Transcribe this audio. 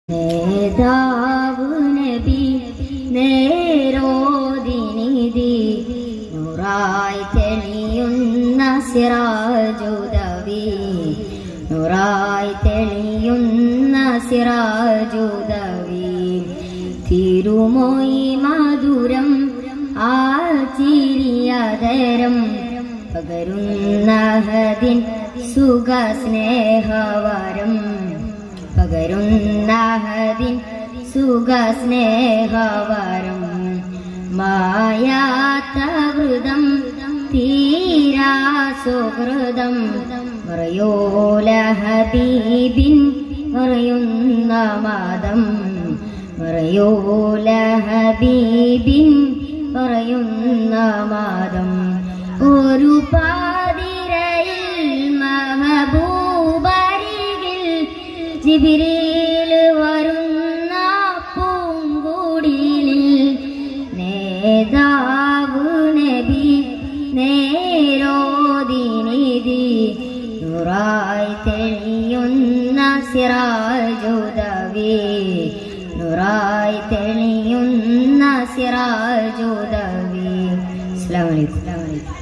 നേതാവ് നബി നേരോദിനിധി നൂറായി തെളിയുന്ന സിറാജുദവി നൂറായി തെളിയുന്ന സിറാജുദവി തിരുമൊയി മധുരം ആ ചിരിയതരം പകരുന്നഹദിൻ സുഖ സ്നേഹവരം പകരുന്നഹദിൻ സുഖ സ്നേഹവരം മായാത്ത ഹൃദം തീരാ സുഹൃദം മറയോല ഹബീബിൻ മറയുന്ന മാതം മറയോല ഹബീബിൻ പറയുന്ന മാതം ഒരു പാതിരയിൽ മഹബൂബരികിൽ ജിബിരിൽ വരുന്ന പൂങ്കുടിലിൽ നേതാവ് നബി നേരോദിനിധി നുറായി തെളിയുന്ന സിറാജുദവി നുറായി തെളിയുന്ന സിറാജുദവി അസ്സലാമു അലൈക്കും